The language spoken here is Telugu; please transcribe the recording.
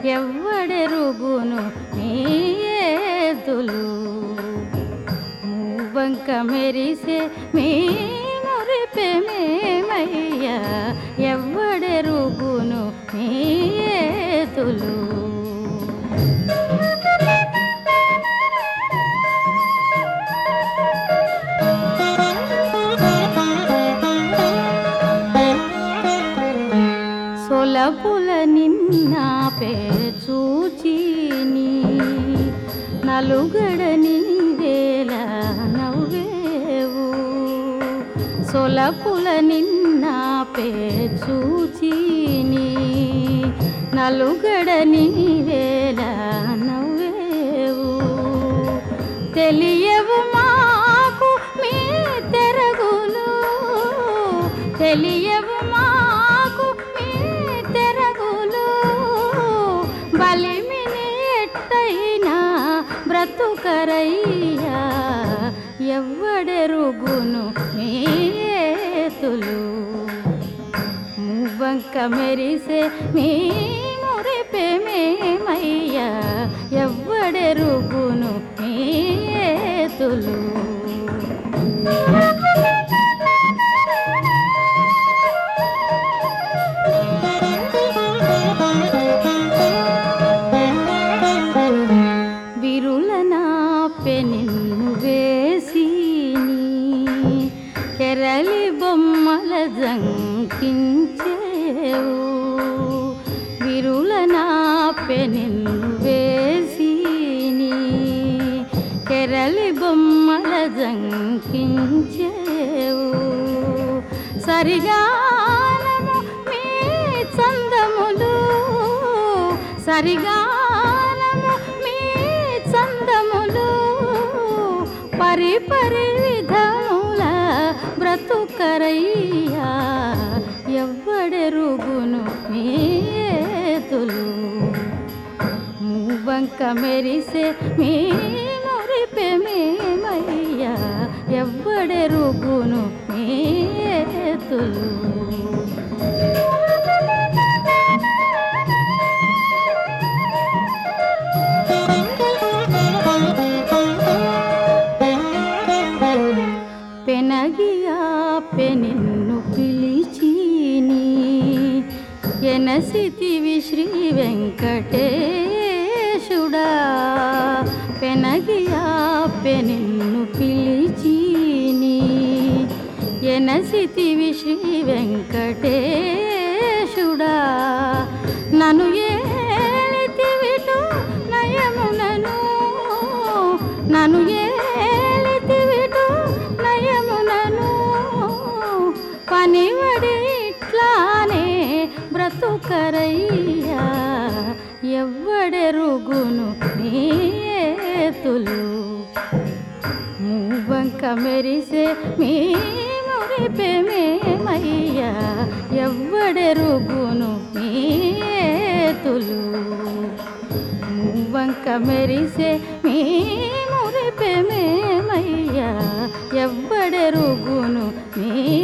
ఎవ్వడెరుగును మీ ఏతులు మూవంక మెరిసే మీ మురిపె మేమయ్యా ఎవ్వడెరుగును మీ ఏతులు సొలపుల నిన్న పేరు చూచిని నలుగడ నీవేల నవ్వేవు సొలపుల నిన్న పేరు చూచిని నలుగడ నీవేల నవ్వేవు తెలియవు మాకు మీ తెరగులు తెలియవు మాకు మీ తెరగులు బలిమిని ఎట్టయినా బ్రతుకరయ్యా ఎవ్వడెరుగును మీ ఏతులు మువ్వంక మెరిసే మీ మురిపే మేమయ్యా ఎవ్వడెరుగును మీ ఏతులు విరులన పెనిన్ను వేసిని కెరలి బొమ్మల జంకించేవు విరులన పెనిన్ను వేసిని కెరలి బొమ్మల జంకించేవు సరిగానము మీ చందములు సరిగానము మీ చందములు పరి పరి విధముల బ్రతుకరయ్యా ఎవ్వడెరుగును మీ ఏతులు మూవంక మెరిసే మీ మురిపె మేమయ్యా ఎవ్వడెరుగును మీ ఏతులు పెనగియా పెనిన్ను పిలిచిని ఎనసితివి శ్రీ వెంకటేశుడా పెనగియా పెనిన్ను పిలిచిని ఎనసితివి శ్రీ వెంకటేశుడా నన్ను ఏలితివిటు నయమునను నన్ను ఏలితివిటు నయమునను పనివడి ఇట్లానే బ్రతుకరయ్యా ఎవ్వడెరుగును మీ ఏతులు మూవంక మెరిసే మీ మురిపె మేమయ్యా ఎవ్వడెరుగును మీ ఏతులు మూవంక మెరిసే మీ మురిపె మేమయ్యా ఎవ్వడెరుగును మీ